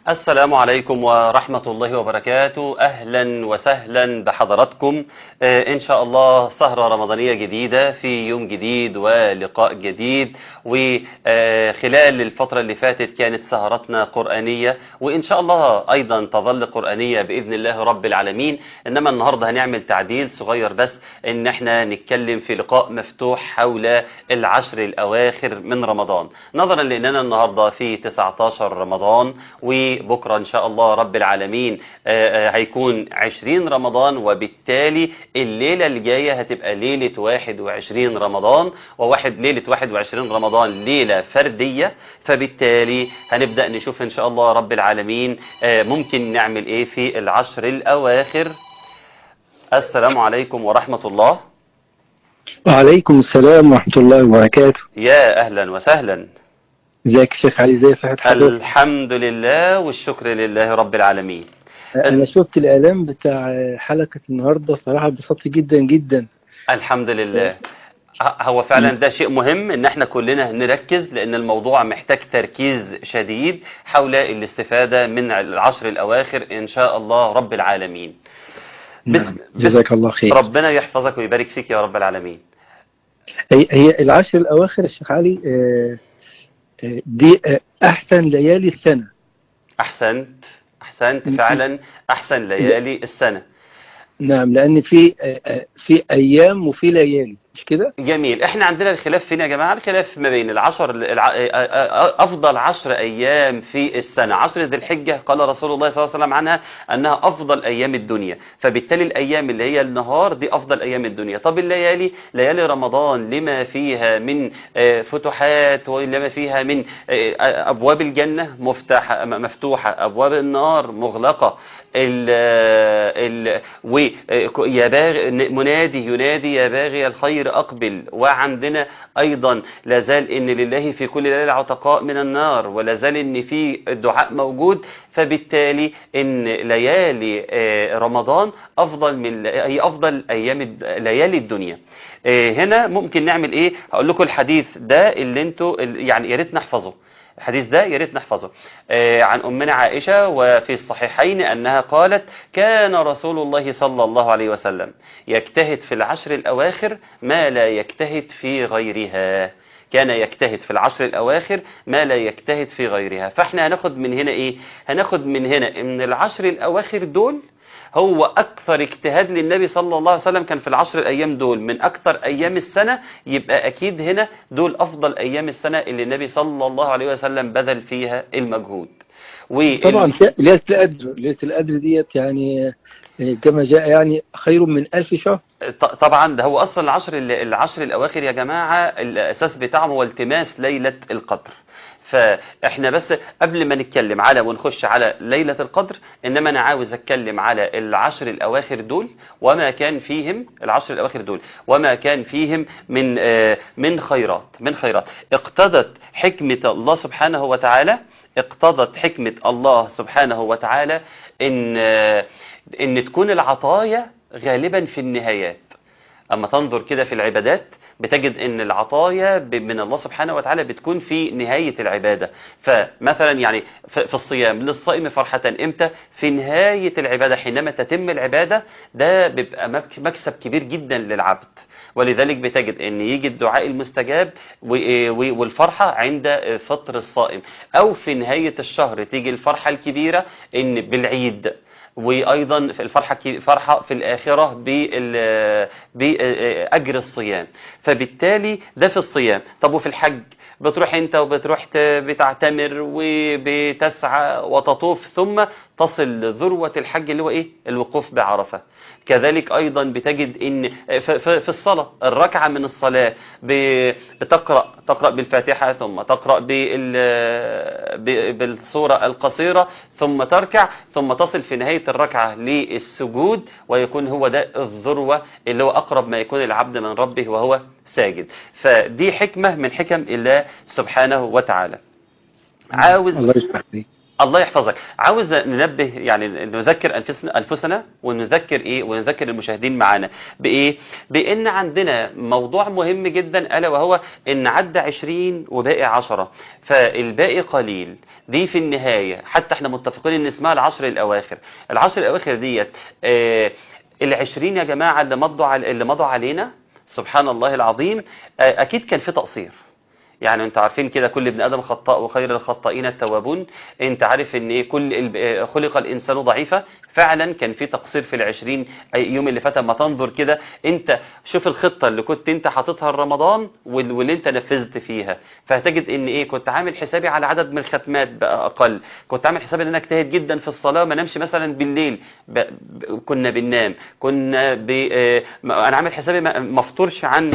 السلام عليكم ورحمة الله وبركاته أهلا وسهلا بحضراتكم آه، إن شاء الله سهرة رمضانية جديدة في يوم جديد ولقاء جديد وخلال الفترة اللي فاتت كانت سهرتنا قرآنية وإن شاء الله أيضا تظل قرآنية بإذن الله رب العالمين إنما النهاردة هنعمل تعديل صغير بس إن احنا نتكلم في لقاء مفتوح حول العشر الأواخر من رمضان نظرا لأننا النهاردة في 19 رمضان وبكرة إن شاء الله رب العالمين آه، آه، هيكون 20 رمضان وبالتالي الليلة الجاية هتبقى ليلة 21 رمضان وواحد ليلة 21 رمضان ليلة فردية فبالتالي هنبدأ نشوف إن شاء الله رب العالمين آه، ممكن نعمل إيه في العشر الأواخر السلام عليكم ورحمة الله وعليكم السلام ورحمة الله وبركاته يا أهلا وسهلا ازيك يا شيخ علي ازي صحة حضرتك الحمد لله والشكر لله رب العالمين انا شفت الاعلان بتاع حلقة النهاردة صراحة اتبسطت جدا جدا الحمد لله ه- هو فعلا ده شيء مهم ان احنا كلنا نركز لان الموضوع محتاج تركيز شديد حول الاستفادة من العشر الاواخر ان شاء الله رب العالمين بس- نعم. بس- جزاك الله خير ربنا يحفظك ويبارك فيك يا رب العالمين هي, هي العشر الاواخر يا شيخ علي آه، آه، دي آه، احسن ليالي السنة احسنت احسنت م- فعلا احسن ليالي السنة نعم لان في آه، آه، في ايام وفي ليالي مش كده جميل احنا عندنا الخلاف فين يا جماعة الخلاف ما بين العشر الع... افضل عشر ايام في السنة عشر ذي الحجة قال رسول الله صلى الله عليه وسلم عنها انها افضل ايام الدنيا فبالتالي الايام اللي هي النهار دي افضل ايام الدنيا طب الليالي ليالي رمضان لما فيها من آه، فتوحات ولما فيها من آه، ابواب الجنة مفتاحة مفتوحة ابواب النار مغلقة ال ال و يا باغي منادي ينادي يا باغي الخير اقبل وعندنا ايضا لازال ان لله في كل ليله عتقاء من النار ولازال ان في الدعاء موجود فبالتالي ان ليالي آه، رمضان افضل من هي افضل ايام الد- ليالي الدنيا آه، هنا ممكن نعمل ايه هقول لكم الحديث ده اللي انتوا يعني يا ريت نحفظه الحديث ده يا ريت نحفظه آه، عن أمنا عائشة وفي الصحيحين أنها قالت كان رسول الله صلى الله عليه وسلم يجتهد في العشر الأواخر ما لا يجتهد في غيرها كان يجتهد في العشر الأواخر ما لا يجتهد في غيرها فاحنا هناخد من هنا إيه هناخد من هنا إن العشر الأواخر دول هو أكثر اجتهاد للنبي صلى الله عليه وسلم كان في العشر الأيام دول من أكثر أيام السنة يبقى أكيد هنا دول أفضل أيام السنة اللي النبي صلى الله عليه وسلم بذل فيها المجهود وال- طبعا في- ليلة القدر ليلة القدر ديت يعني آه، كما جاء يعني خير من ألف شهر ط- طبعا ده هو أصلا العشر العشر الأواخر يا جماعة الأساس بتاعهم هو التماس ليلة القدر فاحنا بس قبل ما نتكلم على ونخش على ليلة القدر انما انا عاوز اتكلم على العشر الاواخر دول وما كان فيهم العشر الاواخر دول وما كان فيهم من آه، من خيرات من خيرات اقتضت حكمة الله سبحانه وتعالى اقتضت حكمة الله سبحانه وتعالى ان آه، ان تكون العطايا غالبا في النهايات أما تنظر كده في العبادات بتجد ان العطايا ب- من الله سبحانه وتعالى بتكون في نهاية العبادة فمثلا يعني ف- في الصيام للصائم فرحة امتى في نهاية العبادة حينما تتم العبادة ده بيبقى مك- مكسب كبير جدا للعبد ولذلك بتجد ان يجي الدعاء المستجاب و- و- والفرحة عند فطر الصائم او في نهاية الشهر تيجي الفرحة الكبيرة ان بالعيد وايضا في الفرحه كي- فرحه في الاخره بال- باجر الصيام فبالتالي ده في الصيام طب وفي الحج بتروح انت وبتروح ت- بتعتمر وبتسعى وتطوف ثم تصل لذروه الحج اللي هو ايه الوقوف بعرفه كذلك ايضا بتجد ان ف- ف- في الصلاه الركعه من الصلاه ب- بتقرا تقرا بالفاتحه ثم تقرا بال- ب- بالسوره القصيره ثم تركع ثم تصل في نهايه الركعه للسجود ويكون هو ده الذروه اللي هو اقرب ما يكون العبد من ربه وهو ساجد فدي حكمه من حكم الله سبحانه وتعالى عاوز الله يشفع فيك الله يحفظك عاوز ننبه يعني نذكر أنفسنا, أنفسنا ونذكر إيه ونذكر المشاهدين معانا بإيه بإن عندنا موضوع مهم جدا ألا وهو إن عدى 20 وباقي 10 فالباقي قليل دي في النهاية حتى احنا متفقين ان اسمها العشر الأواخر العشر الأواخر ديت آه العشرين يا جماعة اللي مضوا, على اللي مضوا علينا سبحان الله العظيم آه أكيد كان في تقصير يعني انت عارفين كده كل ابن ادم خطاء وخير الخطائين التوابون انت عارف ان ايه كل ال- خلق الانسان ضعيفا فعلا كان في تقصير في العشرين يوم اللي فات اما تنظر كده انت شوف الخطه اللي كنت انت حاططها لرمضان وال- واللي انت نفذت فيها فهتجد ان ايه كنت عامل حسابي على عدد من الختمات بقى اقل كنت عامل حسابي ان انا اجتهد جدا في الصلاه ما نمشي مثلا بالليل ب... ب... كنا بننام كنا ب... اه... ما- انا عامل حسابي ما ما افطرش عن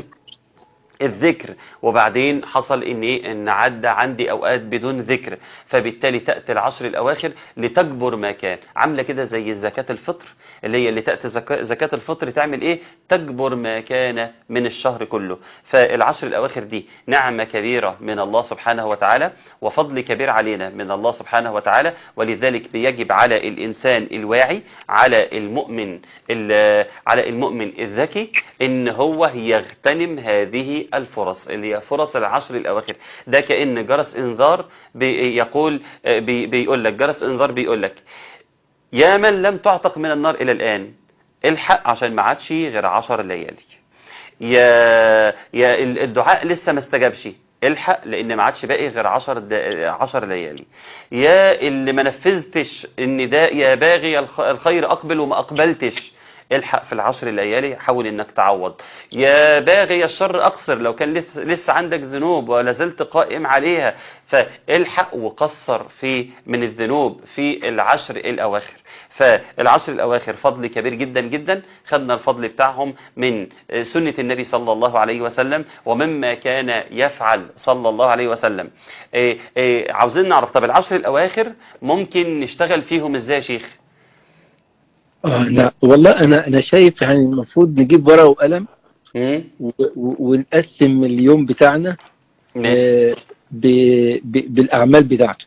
الذكر وبعدين حصل ان ايه ان عدى عندي اوقات بدون ذكر فبالتالي تاتي العشر الاواخر لتجبر ما كان عامله كده زي زكاه الفطر اللي هي اللي تاتي زكا- زكاه الفطر تعمل ايه تجبر ما كان من الشهر كله فالعشر الاواخر دي نعمه كبيره من الله سبحانه وتعالى وفضل كبير علينا من الله سبحانه وتعالى ولذلك بيجب على الانسان الواعي على المؤمن ال- على المؤمن الذكي ان هو يغتنم هذه الفرص اللي هي فرص العشر الاواخر ده كأن جرس انذار بيقول بي بيقول لك جرس انذار بيقول لك يا من لم تعتق من النار الى الان الحق عشان ما عادش غير عشر ليالي يا يا ال- الدعاء لسه ما استجابش الحق لان ما عادش باقي غير 10 دا- 10 ليالي يا اللي ما نفذتش النداء يا باغي الخ- الخير اقبل وما اقبلتش الحق في العشر الليالي حاول انك تعوض يا باغي الشر اقصر لو كان لسه- لسه عندك ذنوب ولا زلت قائم عليها فالحق وقصر في من الذنوب في العشر الاواخر فالعشر الاواخر فضل كبير جدا جدا خدنا الفضل بتاعهم من سنة النبي صلى الله عليه وسلم ومما كان يفعل صلى الله عليه وسلم إيه إيه عاوزين نعرف طب العشر الاواخر ممكن نشتغل فيهم ازاي يا شيخ اه لا والله انا انا شايف يعني المفروض نجيب ورقه وقلم مم؟ و- و- ونقسم اليوم بتاعنا ماشي آه، ب- ب- بالاعمال بتاعته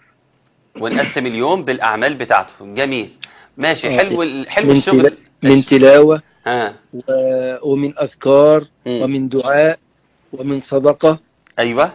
ونقسم اليوم بالاعمال بتاعته جميل ماشي آه، حلو ال- حلو من الشغل تلا- من تلاوه ها و- ومن اذكار مم. ومن دعاء ومن صدقه ايوه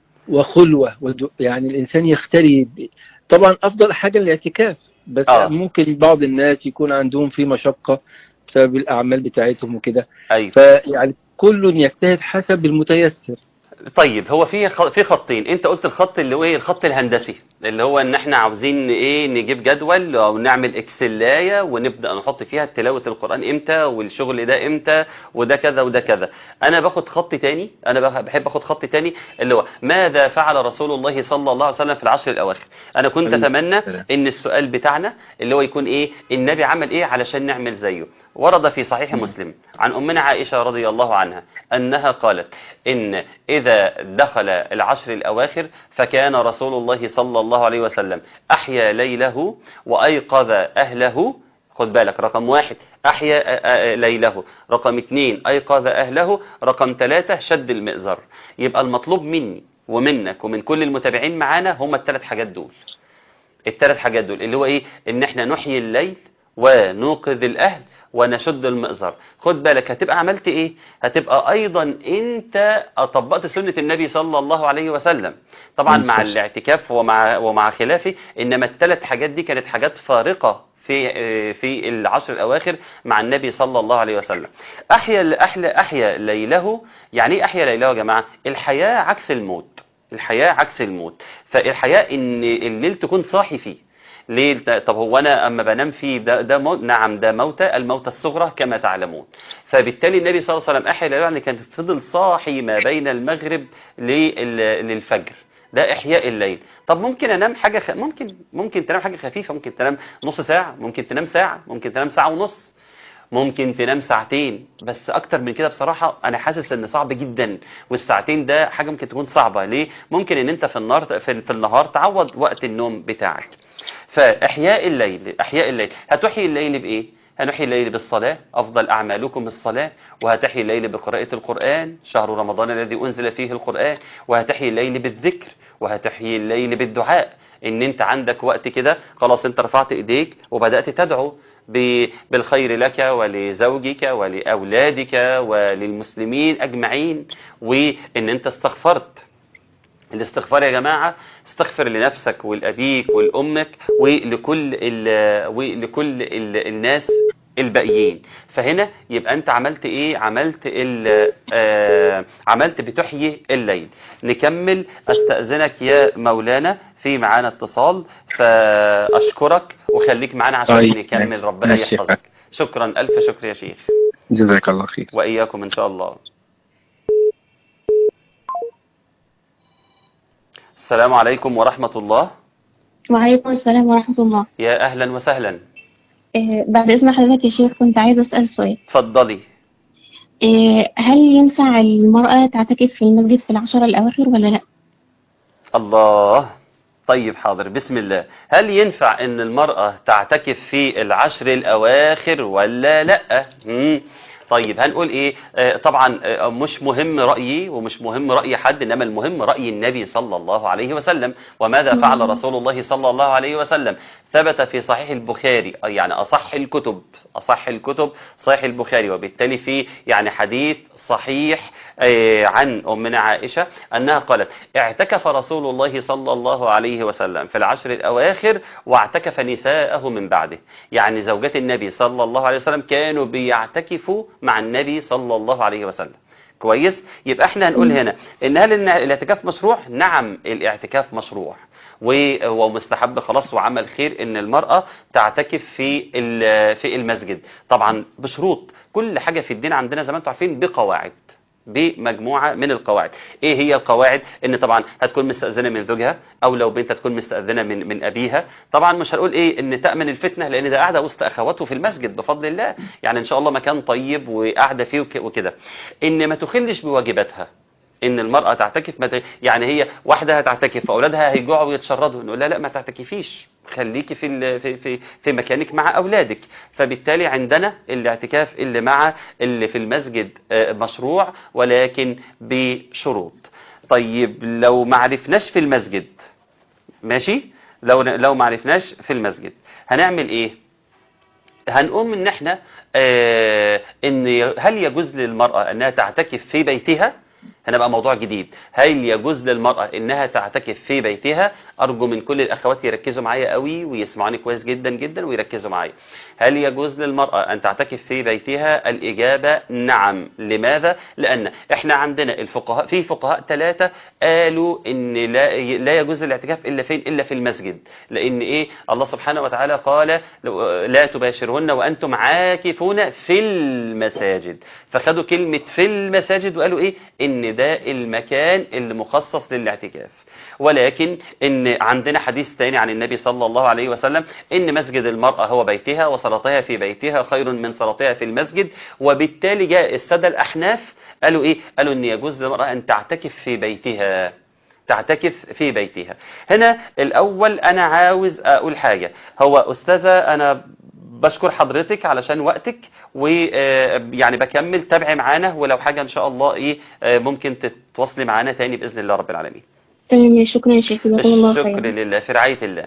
وخلوه ود- يعني الانسان يختلي ب- طبعا افضل حاجه الاعتكاف بس آه. ممكن بعض الناس يكون عندهم في مشقه بسبب الاعمال بتاعتهم وكده ايوه فيعني كل يجتهد حسب المتيسر طيب هو في خ- في خطين انت قلت الخط اللي هو ايه الخط الهندسي اللي هو ان احنا عاوزين ايه نجيب جدول او نعمل اكسلايه ونبدا نحط فيها تلاوه القران امتى والشغل ده امتى وده كذا وده كذا انا باخد خط تاني انا بح- بحب اخد خط تاني اللي هو ماذا فعل رسول الله صلى الله عليه وسلم في العشر الاواخر انا كنت عليه اتمنى السلام. ان السؤال بتاعنا اللي هو يكون ايه النبي عمل ايه علشان نعمل زيه ورد في صحيح مسلم عن امنا عائشه رضي الله عنها انها قالت ان اذا دخل العشر الاواخر فكان رسول الله صلى الله عليه وسلم احيا ليله وايقظ اهله خد بالك رقم واحد أحيا آه، آه، ليله رقم اتنين أيقظ أهله رقم ثلاثة شد المئزر يبقى المطلوب مني ومنك ومن كل المتابعين معانا هم الثلاث حاجات دول الثلاث حاجات دول اللي هو ايه ان احنا نحيي الليل ونوقظ الاهل ونشد المئزر خد بالك هتبقى عملت ايه هتبقى ايضا انت طبقت سنة النبي صلى الله عليه وسلم طبعا مع ممتاز. الاعتكاف ومع ومع خلافه انما الثلاث حاجات دي كانت حاجات فارقة في في العشر الاواخر مع النبي صلى الله عليه وسلم احيا احيا احيا ليله يعني ايه احيا ليله يا جماعه الحياه عكس الموت الحياه عكس الموت فالحياه ان الليل تكون صاحي فيه ليه ده- طب هو انا اما بنام فيه ده ده موت نعم ده موتى الموتى الصغرى كما تعلمون فبالتالي النبي صلى الله عليه وسلم احيا ليله يعني كان فضل صاحي ما بين المغرب لل- للفجر ده احياء الليل طب ممكن انام حاجه خ... ممكن ممكن تنام حاجه خفيفه ممكن تنام نص ساعه ممكن تنام ساعه ممكن تنام ساعه ونص ممكن تنام ساعتين بس اكتر من كده بصراحة انا حاسس ان صعب جدا والساعتين ده حاجة ممكن تكون صعبة ليه ممكن ان انت في النهار في, في النهار تعوض وقت النوم بتاعك فاحياء الليل احياء الليل هتحيي الليل بايه هنحيي الليل بالصلاة أفضل أعمالكم الصلاة وهتحيي الليل بقراءة القرآن شهر رمضان الذي أنزل فيه القرآن وهتحيي الليل بالذكر وهتحيي الليل بالدعاء ان انت عندك وقت كده خلاص انت رفعت ايديك وبدأت تدعو ب- بالخير لك ولزوجك ولأولادك وللمسلمين أجمعين وإن أنت استغفرت الاستغفار يا جماعة استغفر لنفسك ولأبيك ولأمك ولكل ال ولكل ال الناس الباقيين فهنا يبقى انت عملت ايه عملت ال آه عملت بتحيي الليل نكمل استأذنك يا مولانا في معانا اتصال فاشكرك وخليك معانا عشان طيب، نكمل ماشي. ربنا ماشي. يحفظك شكرا الف شكر يا شيخ جزاك الله خير وإياكم إن شاء الله السلام عليكم ورحمة الله وعليكم السلام ورحمة الله يا أهلا وسهلا آه، بعد إذن حضرتك يا شيخ كنت عايزة أسأل سؤال تفضلي آه، هل ينفع المرأة تعتكف في المسجد في العشرة الأواخر ولا لا؟ الله طيب حاضر بسم الله هل ينفع ان المرأة تعتكف في العشر الاواخر ولا لا مم. طيب هنقول ايه آه طبعا آه مش مهم رأيي ومش مهم رأي حد انما المهم رأي النبي صلى الله عليه وسلم وماذا فعل مم. رسول الله صلى الله عليه وسلم ثبت في صحيح البخاري آه يعني اصح الكتب اصح الكتب صحيح البخاري وبالتالي في يعني حديث صحيح آه، عن أمنا عائشة أنها قالت اعتكف رسول الله صلى الله عليه وسلم في العشر الأواخر واعتكف نساءه من بعده يعني زوجات النبي صلى الله عليه وسلم كانوا بيعتكفوا مع النبي صلى الله عليه وسلم كويس يبقى احنا هنقول هنا ان هل إن الاعتكاف مشروع نعم الاعتكاف مشروع و- ومستحب خلاص وعمل خير ان المرأة تعتكف في ال- في المسجد طبعا بشروط كل حاجة في الدين عندنا زي ما انتم عارفين بقواعد بمجموعة من القواعد ايه هي القواعد ان طبعا هتكون مستأذنة من زوجها او لو بنت هتكون مستأذنة من من ابيها طبعا مش هنقول ايه ان تأمن الفتنة لان ده قاعدة وسط اخواته في المسجد بفضل الله يعني ان شاء الله مكان طيب وقاعدة فيه وك- وكده ان ما تخلش بواجباتها ان المرأة تعتكف ما ت- يعني هي واحدة هتعتكف فاولادها هيجوعوا ويتشردوا نقول لها لا ما تعتكفيش خليكي في ال- في في في مكانك مع اولادك فبالتالي عندنا الاعتكاف اللي مع اللي في المسجد آه، مشروع ولكن بشروط طيب لو ما عرفناش في المسجد ماشي لو لو ما عرفناش في المسجد هنعمل ايه هنقوم ان احنا آه ان هل يجوز للمرأة انها تعتكف في بيتها هنا بقى موضوع جديد هل يجوز للمرأة انها تعتكف في بيتها ارجو من كل الاخوات يركزوا معايا قوي ويسمعوني كويس جدا جدا ويركزوا معايا هل يجوز للمرأة ان تعتكف في بيتها الاجابة نعم لماذا لان احنا عندنا الفقهاء في فقهاء ثلاثة قالوا ان لا لا يجوز الاعتكاف الا فين الا في المسجد لان ايه الله سبحانه وتعالى قال لو- لا تباشرهن وانتم عاكفون في المساجد فخدوا كلمة في المساجد وقالوا ايه ان ده المكان اللي مخصص للاعتكاف ولكن ان عندنا حديث تاني عن النبي صلى الله عليه وسلم ان مسجد المرأة هو بيتها وصلاتها في بيتها خير من صلاتها في المسجد وبالتالي جاء السادة الاحناف قالوا ايه قالوا ان يجوز للمرأة ان تعتكف في بيتها تعتكف في بيتها هنا الأول أنا عاوز أقول حاجة هو أستاذة أنا بشكر حضرتك علشان وقتك ويعني بكمل تابعي معانا ولو حاجة إن شاء الله إيه آه، ممكن تتواصلي معانا تاني بإذن الله رب العالمين تمام شكرا يا شيخ جزاكم الله الشكر خيرا لله في رعاية الله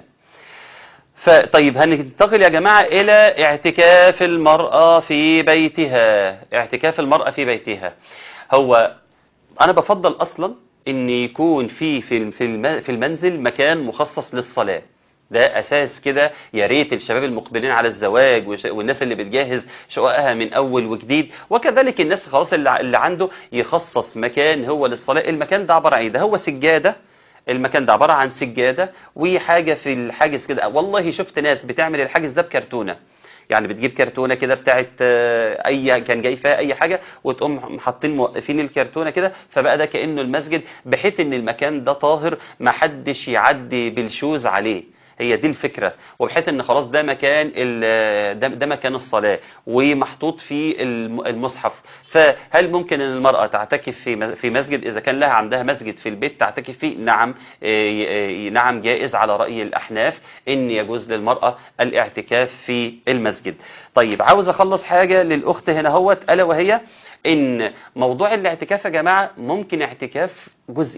فطيب هننتقل يا جماعة إلى اعتكاف المرأة في بيتها اعتكاف المرأة في بيتها هو أنا بفضل أصلا إن يكون في في في الم- في المنزل مكان مخصص للصلاة ده أساس كده يا ريت الشباب المقبلين على الزواج وش- والناس اللي بتجهز شققها من أول وجديد وكذلك الناس خلاص اللي ع- اللي عنده يخصص مكان هو للصلاة المكان ده عبارة عن إيه ده هو سجادة المكان ده عبارة عن سجادة وحاجة في الحاجز كده والله شفت ناس بتعمل الحاجز ده بكرتونة يعني بتجيب كرتونة كده بتاعت آه، اي كان جاي فيها اي حاجة وتقوم حاطين موقفين الكرتونة كده فبقى ده كأنه المسجد بحيث ان المكان ده طاهر ما حدش يعدي بالشوز عليه هي دي الفكرة وبحيث ان خلاص ده مكان ال- ده, ده مكان الصلاة ومحطوط فيه الم- المصحف فهل ممكن ان المرأة تعتكف في م- في مسجد اذا كان لها عندها مسجد في البيت تعتكف فيه نعم آه، آه، نعم جائز على رأي الاحناف ان يجوز للمرأة الاعتكاف في المسجد طيب عاوز اخلص حاجة للاخت هنا هوت الا وهي ان موضوع الاعتكاف يا جماعة ممكن اعتكاف جزئي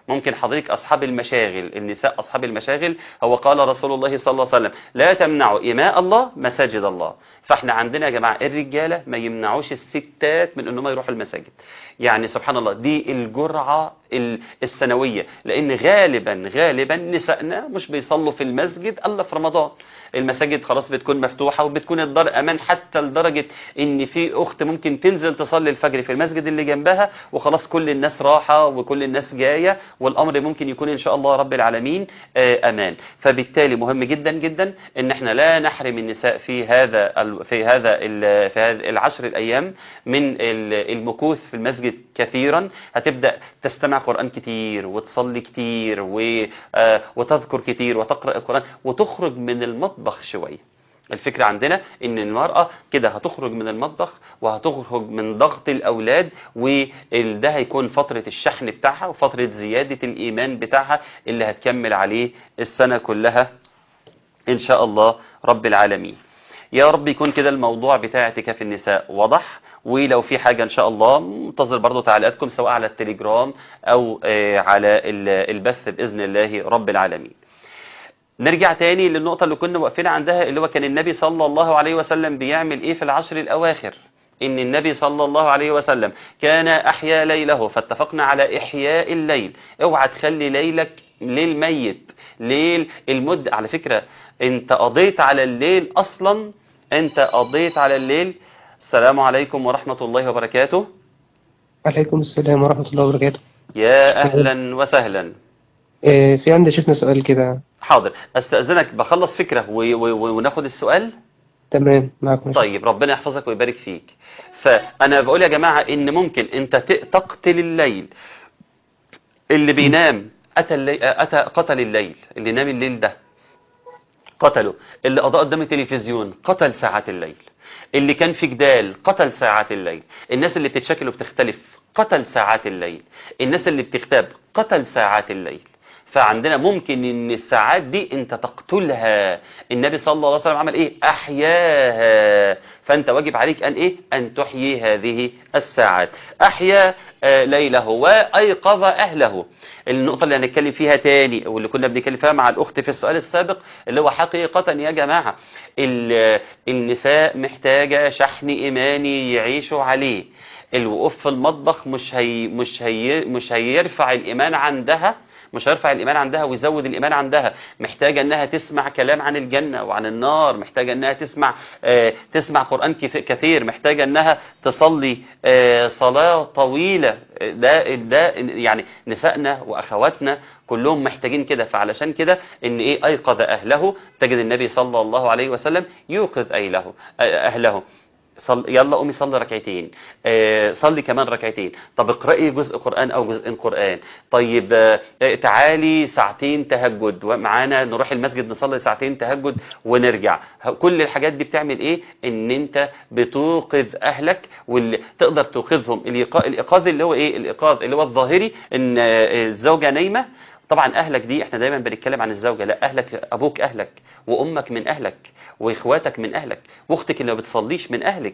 ممكن حضرتك أصحاب المشاغل النساء أصحاب المشاغل هو قال رسول الله صلى الله عليه وسلم لا تمنعوا إماء الله مساجد الله فاحنا عندنا يا جماعة الرجالة ما يمنعوش الستات من أنهم يروحوا المساجد يعني سبحان الله دي الجرعة ال- السنوية لأن غالبا غالبا نسائنا مش بيصلوا في المسجد إلا في رمضان المساجد خلاص بتكون مفتوحة وبتكون الدار أمان حتى لدرجة إن في أخت ممكن تنزل تصلي الفجر في المسجد اللي جنبها وخلاص كل الناس راحة وكل الناس جاية والأمر ممكن يكون إن شاء الله رب العالمين آه، أمان فبالتالي مهم جدا جدا إن احنا لا نحرم النساء في هذا ال- في هذا ال- في هذا العشر الأيام من ال- المكوث في المسجد كثيرا هتبدأ تستمع قرآن كتير وتصلي كتير و- آه، وتذكر كتير وتقرأ القرآن وتخرج من المطبخ شوية الفكرة عندنا ان المرأة كده هتخرج من المطبخ وهتخرج من ضغط الاولاد وده هيكون فترة الشحن بتاعها وفترة زيادة الايمان بتاعها اللي هتكمل عليه السنة كلها ان شاء الله رب العالمين يا رب يكون كده الموضوع بتاع اعتكاف النساء واضح ولو في حاجة ان شاء الله منتظر برضو تعليقاتكم سواء على التليجرام او آه، على ال- البث باذن الله رب العالمين نرجع تاني للنقطة اللي كنا واقفين عندها اللي هو كان النبي صلى الله عليه وسلم بيعمل ايه في العشر الاواخر ان النبي صلى الله عليه وسلم كان احيا ليله فاتفقنا على احياء الليل اوعى تخلي ليلك ليل ميت ليل المد على فكرة انت قضيت على الليل اصلا انت قضيت على الليل السلام عليكم ورحمة الله وبركاته عليكم السلام ورحمة الله وبركاته يا اهلا وسهلا آه، في عندي شفنا سؤال كده حاضر استأذنك بخلص فكرة و- و- وناخد السؤال تمام معكم طيب ربنا يحفظك ويبارك فيك فأنا بقول يا جماعة إن ممكن أنت ت- تقتل الليل اللي بينام أتى, اللي... أتى قتل الليل اللي نام الليل ده قتله اللي قضى قدام التلفزيون قتل ساعات الليل اللي كان في جدال قتل ساعات الليل الناس اللي بتتشكل وبتختلف قتل ساعات الليل الناس اللي بتغتاب قتل ساعات الليل فعندنا ممكن ان الساعات دي انت تقتلها النبي صلى الله عليه وسلم عمل ايه احياها فانت واجب عليك ان ايه ان تحيي هذه الساعات احيا آه، ليله وايقظ اهله النقطة اللي هنتكلم فيها تاني واللي كنا بنتكلم فيها مع الأخت في السؤال السابق اللي هو حقيقة يا جماعة ال- النساء محتاجة شحن إيماني يعيشوا عليه الوقوف في المطبخ مش هي مش هي مش هيرفع الإيمان عندها مش هيرفع الإيمان عندها ويزود الإيمان عندها محتاجة أنها تسمع كلام عن الجنة وعن النار محتاجة أنها تسمع آه تسمع قرآن كث- كثير محتاجة أنها تصلي آه صلاة طويلة آه، ده ده يعني نسائنا وأخواتنا كلهم محتاجين كده فعلشان كده ان ايه ايقظ اهله تجد النبي صلى الله عليه وسلم يوقظ اهله اهله صل... يلا قومي صلي ركعتين آه صلي كمان ركعتين طب اقرأي جزء قرآن او جزء قرآن طيب آه آه، تعالي ساعتين تهجد ومعانا نروح المسجد نصلي ساعتين تهجد ونرجع ه- كل الحاجات دي بتعمل ايه ان انت بتوقظ اهلك واللي تقدر توقظهم الإيقا- الايقاظ اللي هو ايه الايقاظ اللي هو الظاهري ان آه، الزوجة نايمة طبعا اهلك دي احنا دايما بنتكلم عن الزوجه لا اهلك ابوك اهلك وامك من اهلك واخواتك من اهلك واختك اللي ما بتصليش من اهلك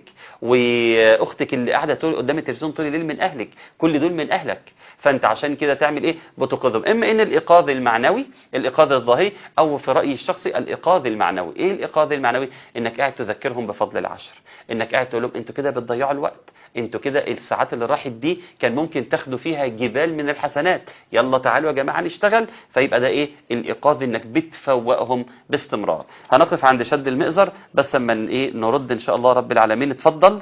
واختك اللي قاعده طول قدام التلفزيون طول الليل من اهلك كل دول من اهلك فانت عشان كده تعمل ايه بتوقظهم اما ان الايقاظ المعنوي الايقاظ الظاهري او في رايي الشخصي الايقاظ المعنوي ايه الايقاظ المعنوي انك قاعد تذكرهم بفضل العشر انك قاعد تقول لهم انتوا كده بتضيعوا الوقت انتوا كده الساعات اللي راحت دي كان ممكن تاخدوا فيها جبال من الحسنات يلا تعالوا يا جماعه نشتغل فيبقى ده ايه الايقاظ انك بتفوقهم باستمرار هنقف عند شد المئزر بس اما ن- ايه نرد ان شاء الله رب العالمين اتفضل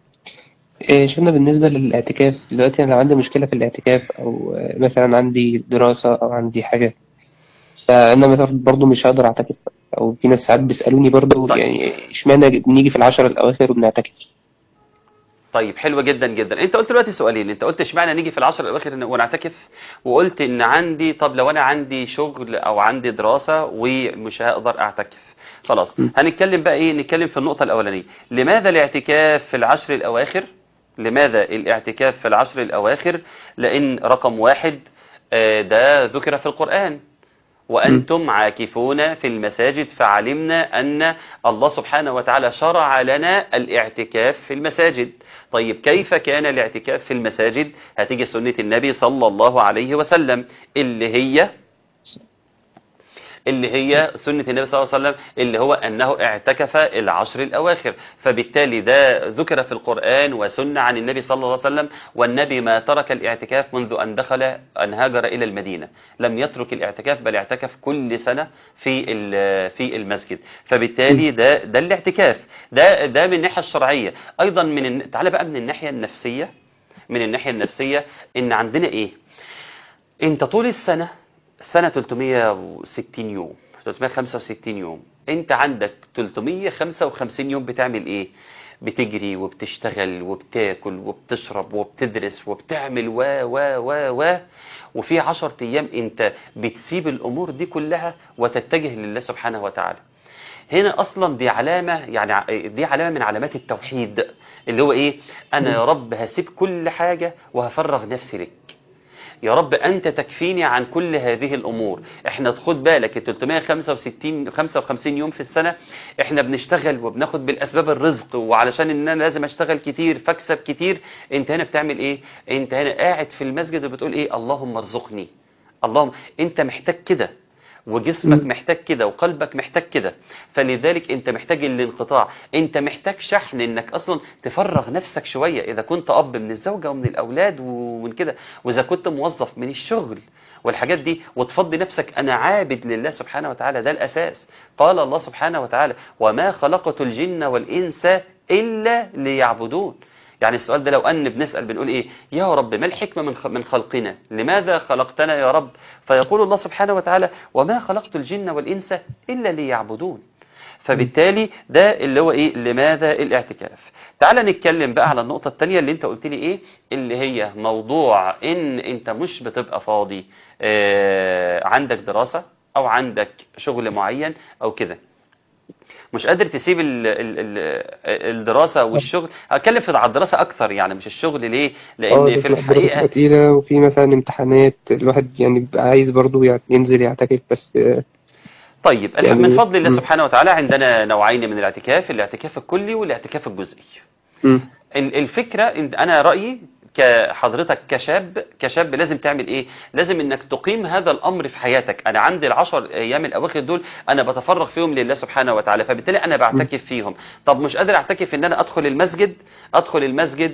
آه، شفنا بالنسبة للاعتكاف دلوقتي أنا لو عندي مشكلة في الاعتكاف أو آه، مثلا عندي دراسة أو عندي حاجة فأنا مثلا برضو مش هقدر أعتكف أو في ناس ساعات بيسألوني برضو طيب. يعني اشمعنى نيجي في العشرة الأواخر وبنعتكف طيب حلو جدا جدا انت قلت دلوقتي سؤالين انت قلت اشمعنى نيجي في العشر الاواخر ن- ونعتكف وقلت ان عندي طب لو انا عندي شغل او عندي دراسة ومش هقدر اعتكف خلاص م. هنتكلم بقى ايه نتكلم في النقطة الاولانية لماذا الاعتكاف في العشر الاواخر لماذا الاعتكاف في العشر الاواخر لان رقم واحد آه، ده ذكر في القرآن وأنتم عاكفون في المساجد فعلمنا أن الله سبحانه وتعالى شرع لنا الاعتكاف في المساجد طيب كيف كان الاعتكاف في المساجد هتيجي سنة النبي صلى الله عليه وسلم اللي هي اللي هي سنة النبي صلى الله عليه وسلم اللي هو أنه اعتكف العشر الأواخر فبالتالي ده ذكر في القرآن وسنة عن النبي صلى الله عليه وسلم والنبي ما ترك الاعتكاف منذ أن دخل أن هاجر إلى المدينة لم يترك الاعتكاف بل اعتكف كل سنة في في المسجد فبالتالي ده ده الاعتكاف ده ده من الناحية الشرعية أيضا من تعالى بقى من الناحية النفسية من الناحية النفسية إن عندنا إيه أنت طول السنة سنة 360 يوم 365 يوم انت عندك 355 يوم بتعمل ايه بتجري وبتشتغل وبتاكل وبتشرب وبتدرس وبتعمل و و و و وفي 10 ايام انت بتسيب الامور دي كلها وتتجه لله سبحانه وتعالى هنا اصلا دي علامة يعني دي علامة من علامات التوحيد اللي هو ايه انا يا رب هسيب كل حاجة وهفرغ نفسي لك يا رب أنت تكفيني عن كل هذه الأمور احنا خد بالك ال 365 55 يوم في السنة احنا بنشتغل وبناخد بالأسباب الرزق وعلشان ان انا لازم اشتغل كتير فاكسب كتير انت هنا بتعمل ايه انت هنا قاعد في المسجد وبتقول ايه اللهم ارزقني اللهم انت محتاج كده وجسمك محتاج كده وقلبك محتاج كده فلذلك انت محتاج الانقطاع انت محتاج شحن انك اصلا تفرغ نفسك شوية اذا كنت اب من الزوجة ومن الاولاد ومن كده واذا كنت موظف من الشغل والحاجات دي وتفضي نفسك انا عابد لله سبحانه وتعالى ده الاساس قال الله سبحانه وتعالى وما خلقت الجن والانس الا ليعبدون يعني السؤال ده لو أن بنسأل بنقول إيه يا رب ما الحكمة من من خلقنا لماذا خلقتنا يا رب فيقول الله سبحانه وتعالى وما خلقت الجن والإنس إلا ليعبدون فبالتالي ده اللي هو إيه لماذا الاعتكاف تعال نتكلم بقى على النقطة التانية اللي انت قلت لي ايه اللي هي موضوع ان انت مش بتبقى فاضي آه عندك دراسة او عندك شغل معين او كده مش قادر تسيب ال ال ال الدراسة والشغل هتكلم في على الدراسة أكثر يعني مش الشغل ليه لأن في الحقيقة تقيلة وفي مثلا امتحانات الواحد يعني بيبقى عايز برضو يعني ينزل يعتكف بس طيب يعني من فضل الله سبحانه وتعالى عندنا نوعين من الاعتكاف الاعتكاف الكلي والاعتكاف الجزئي م. الفكرة أنا رأيي كحضرتك كشاب كشاب لازم تعمل ايه لازم انك تقيم هذا الامر في حياتك انا عندي العشر ايام الاواخر دول انا بتفرغ فيهم لله سبحانه وتعالى فبالتالي انا بعتكف فيهم طب مش قادر اعتكف ان انا ادخل المسجد ادخل المسجد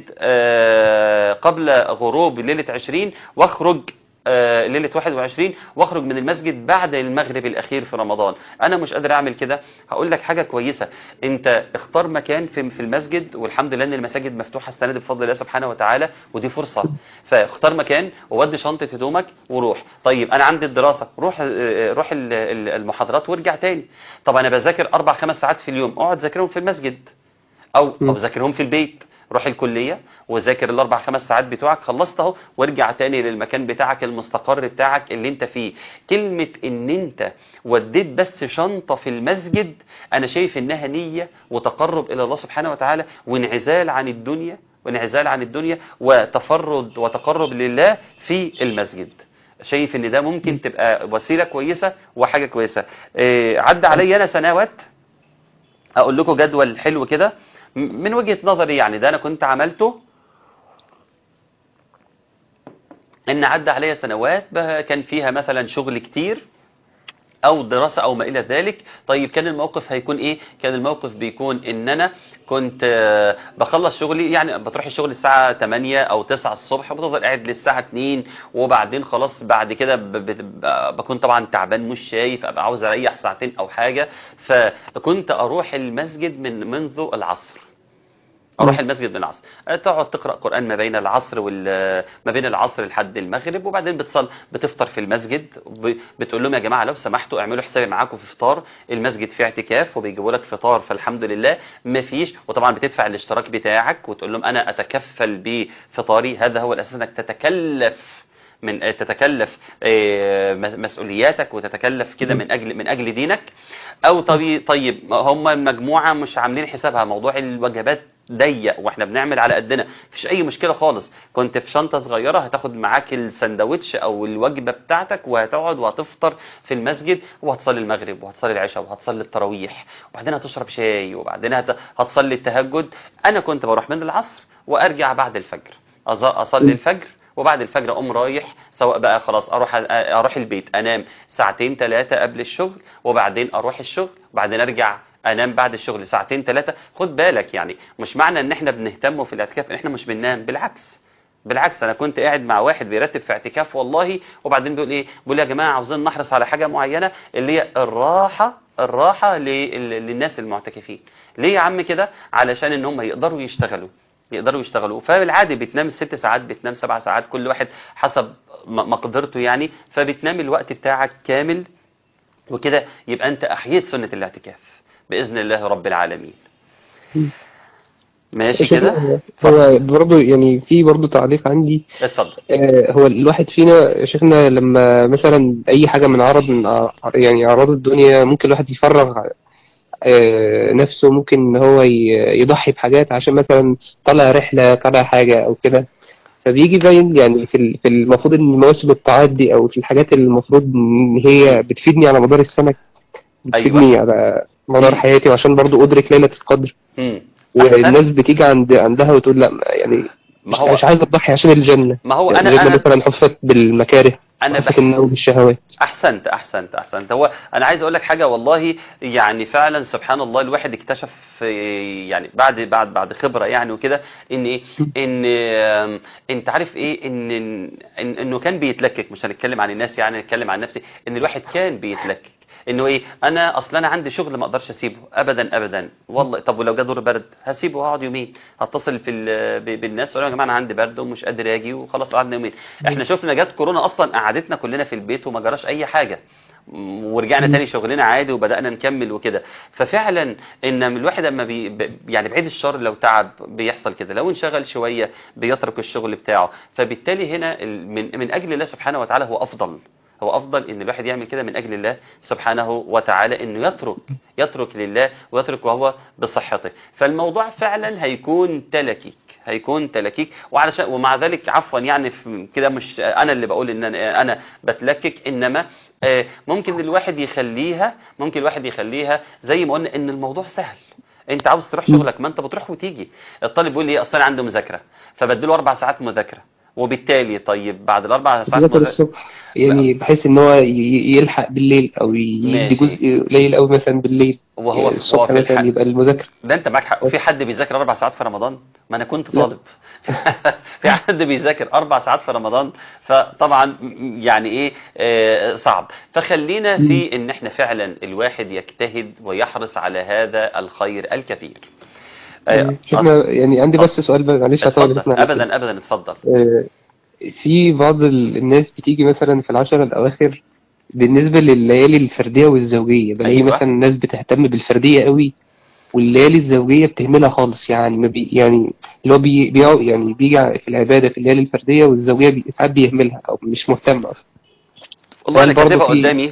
آه قبل غروب ليلة 20 واخرج آه ليلة 21 واخرج من المسجد بعد المغرب الأخير في رمضان أنا مش قادر أعمل كده هقول لك حاجة كويسة أنت اختار مكان في في المسجد والحمد لله أن المساجد مفتوحة السنة دي بفضل الله سبحانه وتعالى ودي فرصة فاختار مكان وودي شنطة هدومك وروح طيب أنا عندي الدراسة روح آه روح المحاضرات وارجع تاني طب أنا بذاكر أربع خمس ساعات في اليوم اقعد ذاكرهم في المسجد أو أو ذاكرهم في البيت روح الكلية وذاكر الاربع خمس ساعات بتوعك خلصت اهو وارجع تاني للمكان بتاعك المستقر بتاعك اللي انت فيه كلمة ان انت وديت بس شنطة في المسجد انا شايف انها نية وتقرب الى الله سبحانه وتعالى وانعزال عن الدنيا وانعزال عن الدنيا وتفرد وتقرب لله في المسجد شايف ان ده ممكن تبقى وسيلة كويسة وحاجة كويسة إيه عدى علي انا سنوات اقول لكم جدول حلو كده من وجهة نظري يعني ده أنا كنت عملته إن عدى عليا سنوات كان فيها مثلا شغل كتير أو دراسة أو ما إلى ذلك طيب كان الموقف هيكون إيه كان الموقف بيكون إن أنا كنت بخلص شغلي يعني بتروح الشغل الساعة 8 أو 9 الصبح وبتفضل قاعد للساعة 2 وبعدين خلاص بعد كده بكون طبعا تعبان مش شايف أبقى عاوز أريح ساعتين أو حاجة فكنت أروح المسجد من منذ العصر اروح المسجد من العصر تقعد تقرا قران ما بين العصر وال ما بين العصر لحد المغرب وبعدين بتصل بتفطر في المسجد بتقول لهم يا جماعه لو سمحتوا اعملوا حسابي معاكم في فطار المسجد فيه اعتكاف وبيجيبوا لك فطار فالحمد لله ما فيش وطبعا بتدفع الاشتراك بتاعك وتقول لهم انا اتكفل بفطاري هذا هو الاساس انك تتكلف من تتكلف مسؤولياتك وتتكلف كده من اجل من اجل دينك او طيب طيب هم مجموعه مش عاملين حسابها موضوع الوجبات ضيق واحنا بنعمل على قدنا مفيش اي مشكله خالص كنت في شنطه صغيره هتاخد معاك السندوتش او الوجبه بتاعتك وهتقعد وهتفطر في المسجد وهتصلي المغرب وهتصلي العشاء وهتصلي التراويح وبعدين هتشرب شاي وبعدين هت- هتصلي التهجد انا كنت بروح من العصر وارجع بعد الفجر أظ- اصلي الفجر وبعد الفجر اقوم رايح سواء بقى خلاص اروح اروح البيت انام ساعتين ثلاثه قبل الشغل وبعدين اروح الشغل وبعدين ارجع انام بعد الشغل ساعتين ثلاثه خد بالك يعني مش معنى ان احنا بنهتم في الاعتكاف ان احنا مش بننام بالعكس بالعكس انا كنت قاعد مع واحد بيرتب في اعتكاف والله وبعدين بيقول ايه بيقول يا جماعه عاوزين نحرص على حاجه معينه اللي هي الراحه الراحه لل- للناس المعتكفين ليه يا عم كده علشان ان هم يقدروا يشتغلوا يقدروا يشتغلوا فبالعادي بتنام ست ساعات بتنام سبع ساعات كل واحد حسب م- مقدرته يعني فبتنام الوقت بتاعك كامل وكده يبقى انت احييت سنه الاعتكاف باذن الله رب العالمين ماشي كده هو برضه يعني في برضه تعليق عندي اتفضل آه، هو الواحد فينا يا شيخنا لما مثلا أي حاجة من عرض من أع- يعني أعراض الدنيا ممكن الواحد يفرغ آه، نفسه ممكن إن هو ي- يضحي بحاجات عشان مثلا طلع رحلة طلع حاجة أو كده فبيجي باين يعني في ال- في المفروض إن مواسم الطاعات دي أو في الحاجات اللي المفروض إن هي بتفيدني على مدار السنة بتفيدني على مدار مم. حياتي وعشان برضو أدرك ليلة القدر مم. والناس بتيجي عند عندها وتقول لا يعني ما مش, هو مش عايز اضحي عشان الجنة ما هو يعني انا الجنة انا مثلا حفت بالمكاره انا حفت بح... النوم بالشهوات احسنت احسنت احسنت هو انا عايز اقول لك حاجه والله يعني فعلا سبحان الله الواحد اكتشف آه، يعني بعد بعد بعد خبره يعني وكده ان ايه ان آم، انت عارف ايه ان إن انه كان بيتلكك مش هنتكلم عن الناس يعني نتكلم عن نفسي ان الواحد كان بيتلكك انه ايه انا اصلا انا عندي شغل ما اقدرش اسيبه ابدا ابدا والله طب ولو جه دور برد هسيبه واقعد يومين هتصل في ال- ب- بالناس اقول لهم يا جماعه انا عندي برد ومش قادر اجي وخلاص قعدنا يومين احنا شفنا جت كورونا اصلا قعدتنا كلنا في البيت وما جراش اي حاجه م- ورجعنا تاني شغلنا عادي وبدانا نكمل وكده ففعلا ان الواحد اما بي ب- يعني بعيد الشر لو تعب بيحصل كده لو انشغل شويه بيترك الشغل بتاعه فبالتالي هنا ال- من من اجل الله سبحانه وتعالى هو افضل هو افضل ان الواحد يعمل كده من اجل الله سبحانه وتعالى انه يترك يترك لله ويترك وهو بصحته فالموضوع فعلا هيكون تلكيك هيكون تلكيك وعلشان ومع ذلك عفوا يعني في- كده مش انا اللي بقول ان انا انا بتلكك انما آه، ممكن الواحد يخليها ممكن الواحد يخليها زي ما قلنا ان الموضوع سهل انت عاوز تروح شغلك ما انت بتروح وتيجي الطالب بيقول لي ايه اصل انا عنده مذاكره فبديله اربع ساعات مذاكره وبالتالي طيب بعد الاربع ساعات بذاكر مذاكره الصبح يعني بحيث ان هو ي- ي- يلحق بالليل او يدي ماشي. جزء قليل قوي مثلا بالليل وهو هو الصبح في مثلا الحق يبقى المذاكرة ده انت معاك حق وفي حد بيذاكر اربع ساعات في رمضان ما انا كنت لا. طالب في حد بيذاكر اربع ساعات في رمضان فطبعا م- يعني ايه آه، صعب فخلينا في ان احنا فعلا الواحد يجتهد ويحرص على هذا الخير الكثير آه، احنا يعني عندي بس سؤال بقى معلش هطول اتفضل احنا ابدا ابدا اتفضل آه، في بعض ال- الناس بتيجي مثلا في العشرة الأواخر بالنسبة لليالي الفردية والزوجية بلاقي أيوة. مثلا الناس بتهتم بالفردية قوي والليالي الزوجية بتهملها خالص يعني ما بي يعني اللي هو بي بيقعد- يعني بيجي في العبادة في الليالي الفردية والزوجية بي- ساعات بيهملها أو مش مهتم أصلا والله انا هل برضه كاتبها في- قدامي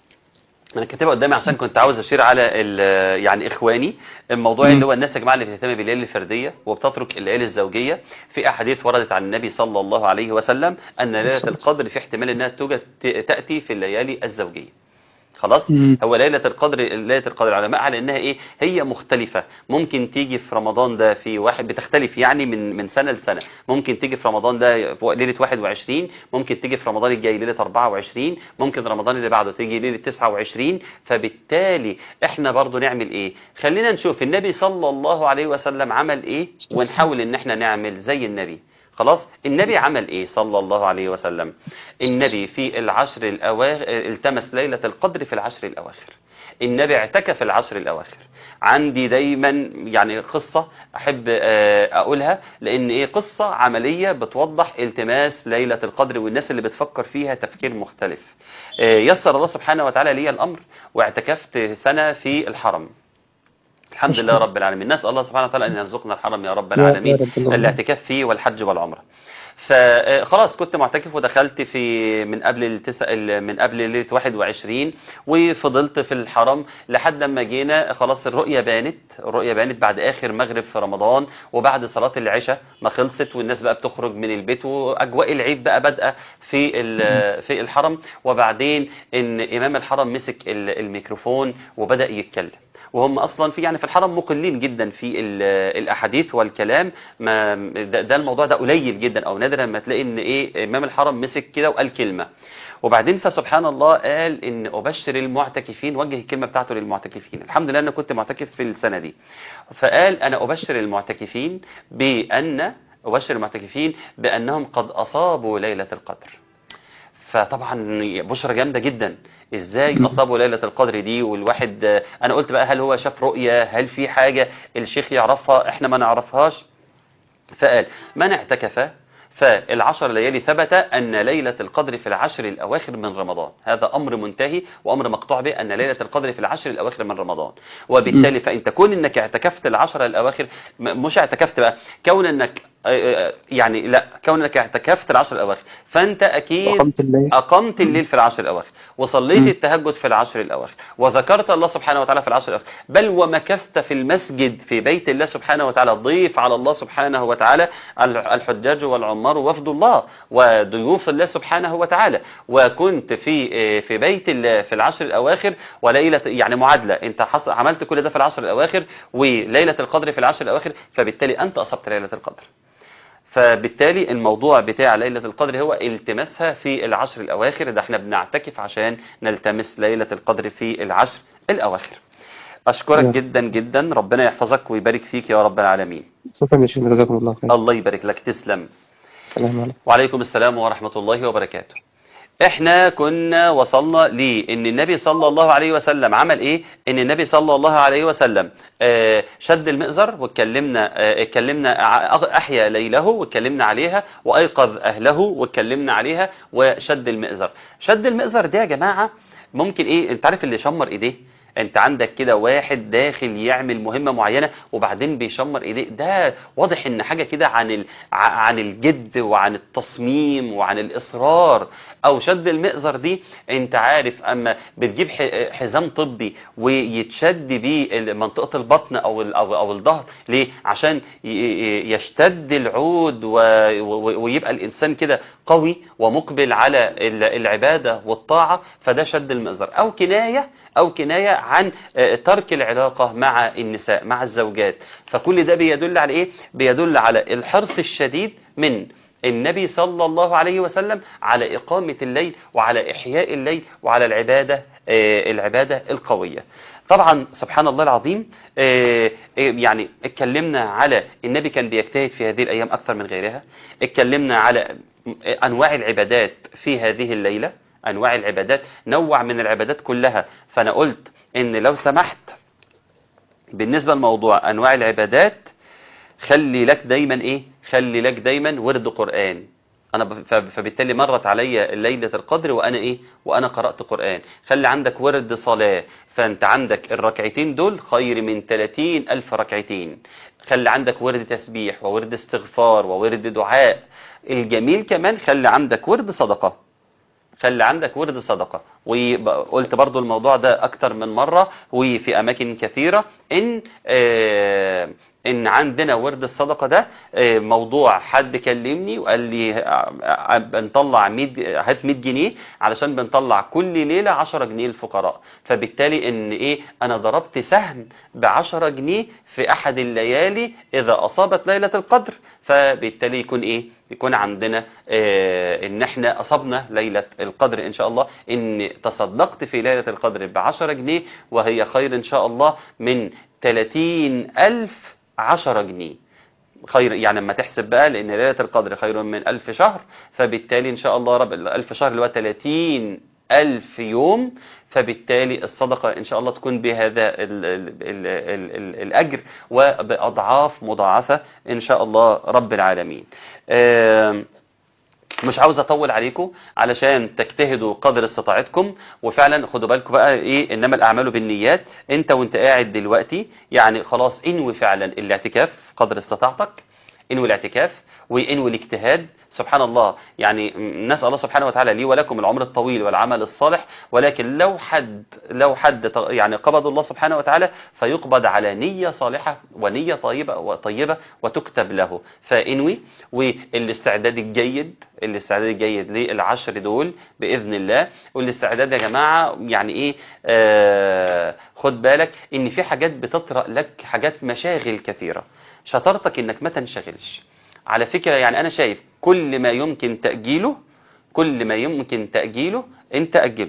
انا كاتبها قدامي عشان كنت عاوز اشير على ال- يعني اخواني الموضوع مم. اللي هو الناس يا جماعه اللي بتهتم بالليالي الفرديه وبتترك الليالي الزوجيه في احاديث وردت عن النبي صلى الله عليه وسلم ان ليله الصلاة القدر في احتمال انها توجد ت- تاتي في الليالي الزوجيه خلاص مم. هو ليله القدر ليله القدر العلماء على انها ايه هي مختلفه ممكن تيجي في رمضان ده في واحد بتختلف يعني من من سنه لسنه ممكن تيجي في رمضان ده في ليله 21 ممكن تيجي في رمضان الجاي ليله 24 ممكن رمضان اللي بعده تيجي ليله 29 فبالتالي احنا برضو نعمل ايه خلينا نشوف النبي صلى الله عليه وسلم عمل ايه ونحاول ان احنا نعمل زي النبي خلاص النبي عمل ايه صلى الله عليه وسلم النبي في العشر الأواخر التمس ليلة القدر في العشر الأواخر النبي اعتكف في العشر الأواخر عندي دايما يعني قصة أحب آه، أقولها لأن إيه قصة عملية بتوضح التماس ليلة القدر والناس اللي بتفكر فيها تفكير مختلف آه، يسر الله سبحانه وتعالى لي الأمر واعتكفت سنة في الحرم الحمد لله رب العالمين نسأل الله سبحانه وتعالى أن يرزقنا الحرم يا رب يا العالمين رب العالمين. الاعتكاف فيه والحج والعمرة فخلاص كنت معتكف ودخلت في من قبل التسع من قبل ليله 21 وفضلت في الحرم لحد لما جينا خلاص الرؤيه بانت الرؤيه بانت بعد اخر مغرب في رمضان وبعد صلاه العشاء ما خلصت والناس بقى بتخرج من البيت واجواء العيد بقى بادئه في ال- في الحرم وبعدين ان امام الحرم مسك ال- الميكروفون وبدا يتكلم وهم اصلا في يعني في الحرم مقلين جدا في ال- الاحاديث والكلام ما ده, ده الموضوع ده قليل جدا او نادر لما تلاقي ان ايه امام الحرم مسك كده وقال كلمه وبعدين فسبحان الله قال ان ابشر المعتكفين وجه الكلمه بتاعته للمعتكفين الحمد لله انا كنت معتكف في السنه دي فقال انا ابشر المعتكفين بان ابشر المعتكفين بانهم قد اصابوا ليله القدر فطبعا بشرى جامده جدا ازاي مم. اصابوا ليله القدر دي والواحد آه، انا قلت بقى هل هو شاف رؤيه هل في حاجه الشيخ يعرفها احنا ما نعرفهاش فقال من اعتكف فالعشر ليالي ثبت أن ليلة القدر في العشر الأواخر من رمضان هذا أمر منتهي وأمر مقطوع به أن ليلة القدر في العشر الأواخر من رمضان وبالتالي فإن تكون أنك اعتكفت العشر الأواخر م- مش اعتكفت بقى كون أنك آه، آه، يعني لا كون أنك اعتكفت العشر الأواخر فأنت أكيد وقمت الليل أقمت الليل في العشر الأواخر وصليت مم. التهجد في العشر الأواخر وذكرت الله سبحانه وتعالى في العشر الأواخر بل ومكثت في المسجد في بيت الله سبحانه وتعالى ضيف على الله سبحانه وتعالى الح- الحجاج والعمار وفد الله وضيوف الله سبحانه وتعالى وكنت في في بيت الله في العشر الأواخر وليلة يعني معادلة أنت حصل عملت كل ده في العشر الأواخر وليلة القدر في العشر الأواخر فبالتالي أنت أصبت ليلة القدر فبالتالي الموضوع بتاع ليلة القدر هو التماسها في العشر الأواخر ده احنا بنعتكف عشان نلتمس ليلة القدر في العشر الأواخر أشكرك نعم. جدا جدا ربنا يحفظك ويبارك فيك يا رب العالمين شكرا يا شيخ جزاكم الله خير الله يبارك لك تسلم السلام عليكم وعليكم السلام ورحمة الله وبركاته احنا كنا وصلنا لان النبي صلى الله عليه وسلم عمل ايه ان النبي صلى الله عليه وسلم آه، شد المئزر واتكلمنا آه، اتكلمنا ع- احيا ليله واتكلمنا عليها وايقظ اهله واتكلمنا عليها وشد المئزر شد المئزر ده يا جماعه ممكن ايه انت عارف اللي شمر ايديه انت عندك كده واحد داخل يعمل مهمة معينة وبعدين بيشمر ايديه ده واضح ان حاجة كده عن ال... ع- عن الجد وعن التصميم وعن الاصرار او شد المئزر دي انت عارف اما بتجيب ح- حزام طبي ويتشد بيه ال- منطقة البطن او ال... او, أو الظهر ليه عشان ي- ي- يشتد العود و... و... ويبقى الانسان كده قوي ومقبل على ال- العبادة والطاعة فده شد المئزر او كناية او كناية عن آه، ترك العلاقة مع النساء مع الزوجات فكل ده بيدل على ايه بيدل على الحرص الشديد من النبي صلى الله عليه وسلم على إقامة الليل وعلى إحياء الليل وعلى العبادة آه، العبادة القوية طبعا سبحان الله العظيم آه، آه، يعني اتكلمنا على النبي كان بيجتهد في هذه الأيام أكثر من غيرها اتكلمنا على أنواع العبادات في هذه الليلة أنواع العبادات نوع من العبادات كلها فأنا قلت إن لو سمحت بالنسبة لموضوع أنواع العبادات خلي لك دايما ايه خلي لك دايما ورد قرآن انا ب- ف- فبالتالي مرت عليا ليلة القدر وانا ايه وانا قرأت قرآن خلي عندك ورد صلاة فانت عندك الركعتين دول خير من 30 الف ركعتين خلي عندك ورد تسبيح وورد استغفار وورد دعاء الجميل كمان خلي عندك ورد صدقة خلي عندك ورد صدقة وقلت برضو الموضوع ده أكتر من مرة وفي أماكن كثيرة إن آه إن عندنا ورد الصدقة ده آه موضوع حد كلمني وقال لي آه، آه، بنطلع 100 هات 100 جنيه علشان بنطلع كل ليلة 10 جنيه للفقراء فبالتالي إن إيه أنا ضربت سهم ب 10 جنيه في أحد الليالي إذا أصابت ليلة القدر فبالتالي يكون إيه يكون عندنا آه، ان احنا اصبنا ليلة القدر ان شاء الله ان تصدقت في ليلة القدر بعشرة جنيه وهي خير ان شاء الله من 30 الف عشرة جنيه خير يعني لما تحسب بقى لان ليلة القدر خير من ألف شهر فبالتالي ان شاء الله رب الألف شهر اللي هو 30 ألف يوم فبالتالي الصدقة إن شاء الله تكون بهذا ال ال ال ال ال الأجر وبأضعاف مضاعفة إن شاء الله رب العالمين آم، مش عاوز اطول عليكم علشان تجتهدوا قدر استطاعتكم وفعلا خدوا بالكم بقى ايه انما الاعمال بالنيات انت وانت قاعد دلوقتي يعني خلاص انوي فعلا الاعتكاف قدر استطاعتك انوي الاعتكاف وانوي الاجتهاد سبحان الله يعني م- نسأل الله سبحانه وتعالى لي ولكم العمر الطويل والعمل الصالح ولكن لو حد لو حد ط- يعني قبض الله سبحانه وتعالى فيقبض على نية صالحة ونية طيبة وطيبة وتكتب له فانوي والاستعداد الجيد الاستعداد الجيد للعشر دول بإذن الله والاستعداد يا جماعة يعني ايه آه خد بالك ان في حاجات بتطرأ لك حاجات مشاغل كثيرة شطارتك انك ما تنشغلش على فكرة يعني انا شايف كل ما يمكن تأجيله كل ما يمكن تأجيله انت أجله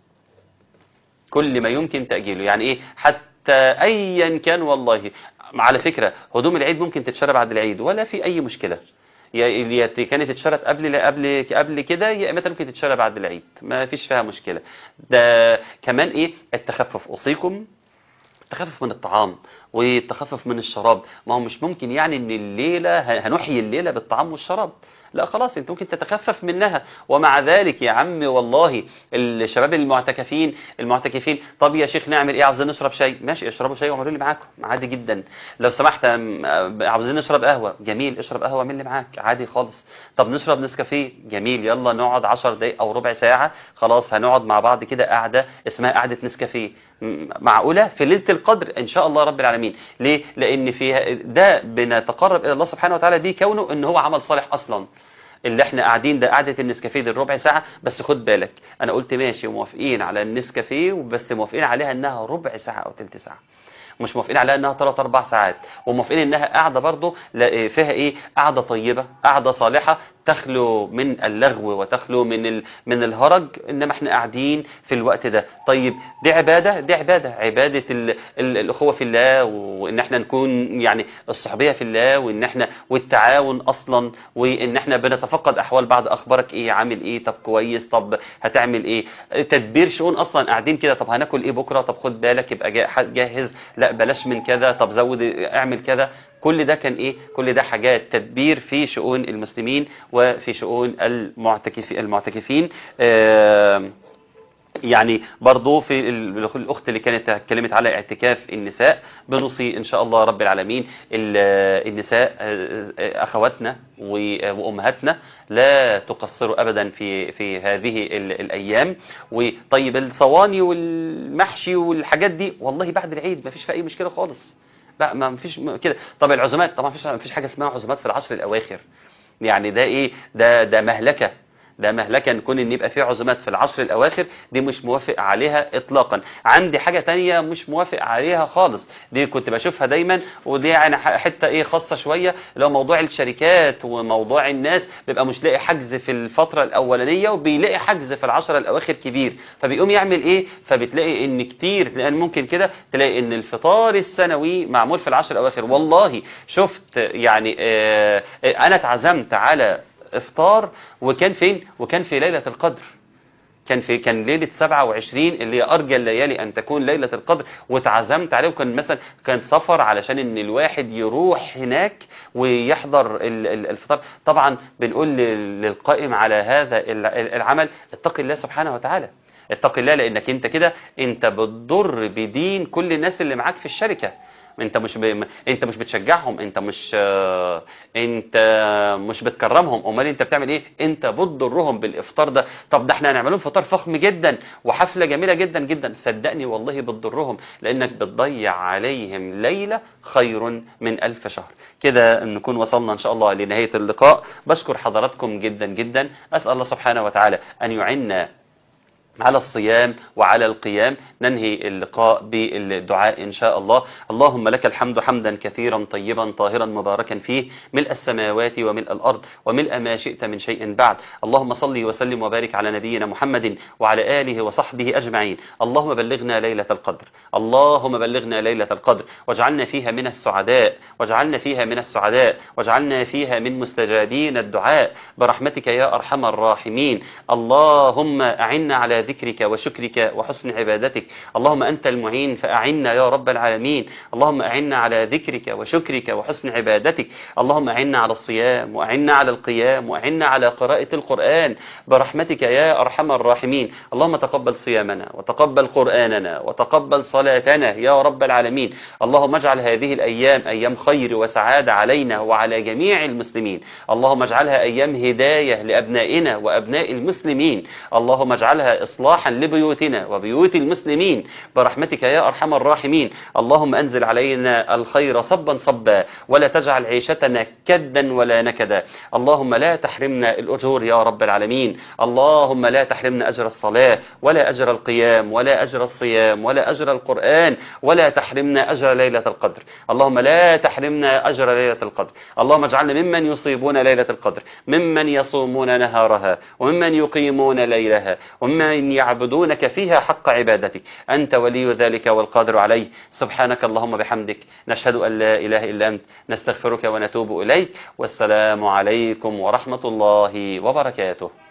كل ما يمكن تأجيله يعني ايه حتى ايا كان والله على فكرة هدوم العيد ممكن تتشرى بعد العيد ولا في اي مشكلة يا يا كانت اتشرت قبل قبل قبل كده يا متى ممكن تتشرى بعد العيد ما فيش فيها مشكلة ده كمان ايه التخفف اوصيكم التخفف من الطعام والتخفف من الشراب ما هو مش ممكن يعني ان الليلة هنحيي الليلة بالطعام والشراب لا خلاص انت ممكن تتخفف منها ومع ذلك يا عم والله الشباب المعتكفين المعتكفين طب يا شيخ نعمل ايه عاوزين نشرب شاي ماشي اشربوا شاي واعملوا لي معاكم عادي جدا لو سمحت ام- عاوزين نشرب قهوه جميل اشرب قهوه اعمل لي معاك عادي خالص طب نشرب نسكافيه جميل يلا نقعد 10 دقايق او ربع ساعه خلاص هنقعد مع بعض كده قعده اسمها قعده نسكافيه م- معقوله في ليله القدر ان شاء الله رب العالمين ليه لان فيها ده بنتقرب الى الله سبحانه وتعالى دي كونه ان هو عمل صالح اصلا اللي احنا قاعدين ده قعدة النسكافيه دي الربع ساعة بس خد بالك انا قلت ماشي موافقين على النسكافيه بس موافقين عليها انها ربع ساعة او تلت ساعة مش موافقين عليها انها 3 4 ساعات وموافقين انها قاعده برضه لا- فيها ايه قاعده طيبه قاعده صالحه تخلو من اللغو وتخلو من ال... من الهرج انما احنا قاعدين في الوقت ده طيب دي عباده دي عباده عباده ال... ال... الاخوه في الله وان احنا نكون يعني الصحبيه في الله وان احنا والتعاون اصلا وان احنا بنتفقد احوال بعض اخبارك ايه عامل ايه طب كويس طب هتعمل ايه تدبير شؤون اصلا قاعدين كده طب هناكل ايه بكره طب خد بالك يبقى جا- جاهز لا بلاش من كذا طب زود اعمل كذا كل ده كان ايه كل ده حاجات تدبير في شؤون المسلمين وفي شؤون المعتكفين المعتكفين آم، يعني برضو في ال- الأخت اللي كانت اتكلمت على اعتكاف النساء بنوصي إن شاء الله رب العالمين ال- النساء آه، آه، أخواتنا و- وأمهاتنا لا تقصروا أبدا في في هذه ال- الأيام وطيب الصواني والمحشي والحاجات دي والله بعد العيد ما فيش فيها أي مشكلة خالص لا ما فيش م- كده طب العزومات طبعا فيش ما فيش حاجة اسمها عزومات في العشر الأواخر يعني ده ايه ده ده مهلكة ده مهلكة نكون ان يبقى في عزومات في العشر الاواخر دي مش موافق عليها اطلاقا عندي حاجة تانية مش موافق عليها خالص دي كنت بشوفها دايما ودي يعني ح- حتة ايه خاصة شوية اللي هو موضوع الشركات وموضوع الناس بيبقى مش لاقي حجز في الفترة الاولانية وبيلاقي حجز في العشر الاواخر كبير فبيقوم يعمل ايه فبتلاقي ان كتير لان ممكن كده تلاقي ان الفطار السنوي معمول في العشر الاواخر والله شفت يعني آه آه، انا اتعزمت على افطار وكان فين وكان في ليلة القدر كان في كان ليلة 27 اللي هي أرجى الليالي أن تكون ليلة القدر واتعزمت عليه وكان مثلا كان سفر علشان إن الواحد يروح هناك ويحضر ال- ال- الفطار طبعا بنقول لل- للقائم على هذا ال- ال- العمل اتق الله سبحانه وتعالى اتق الله لأنك أنت كده أنت بتضر بدين كل الناس اللي معاك في الشركة انت مش ب... انت مش بتشجعهم انت مش آه، انت مش بتكرمهم امال انت بتعمل ايه انت بتضرهم بالافطار ده طب ده احنا هنعمل لهم فطار فخم جدا وحفله جميله جدا جدا صدقني والله بتضرهم لانك بتضيع عليهم ليله خير من ألف شهر كده نكون وصلنا ان شاء الله لنهايه اللقاء بشكر حضراتكم جدا جدا اسال الله سبحانه وتعالى ان يعنا على الصيام وعلى القيام ننهي اللقاء بالدعاء إن شاء الله اللهم لك الحمد حمدا كثيرا طيبا طاهرا مباركا فيه ملء السماوات وملء الأرض وملء ما شئت من شيء بعد اللهم صل وسلم وبارك على نبينا محمد وعلى آله وصحبه أجمعين اللهم بلغنا ليلة القدر اللهم بلغنا ليلة القدر واجعلنا فيها من السعداء واجعلنا فيها من السعداء واجعلنا فيها من مستجابين الدعاء برحمتك يا أرحم الراحمين اللهم أعنا على ذكرك وشكرك وحسن عبادتك اللهم أنت المعين فأعنا يا رب العالمين اللهم أعنا على ذكرك وشكرك وحسن عبادتك اللهم أعنا على الصيام وأعنا على القيام وأعنا على قراءة القرآن برحمتك يا أرحم الراحمين اللهم تقبل صيامنا وتقبل قرآننا وتقبل صلاتنا يا رب العالمين اللهم اجعل هذه الأيام أيام خير وسعادة علينا وعلى جميع المسلمين اللهم اجعلها أيام هداية لأبنائنا وأبناء المسلمين اللهم اجعلها إصلاحا لبيوتنا وبيوت المسلمين برحمتك يا أرحم الراحمين اللهم أنزل علينا الخير صبا صبا ولا تجعل عيشتنا كدا ولا نكدا اللهم لا تحرمنا الأجور يا رب العالمين اللهم لا تحرمنا أجر الصلاة ولا أجر القيام ولا أجر الصيام ولا أجر القرآن ولا تحرمنا أجر ليلة القدر اللهم لا تحرمنا أجر ليلة القدر اللهم اجعلنا ممن يصيبون ليلة القدر ممن يصومون نهارها وممن يقيمون ليلها وممن يعبدونك فيها حق عبادتك أنت ولي ذلك والقادر عليه سبحانك اللهم بحمدك نشهد أن لا إله إلا أنت نستغفرك ونتوب إليك والسلام عليكم ورحمة الله وبركاته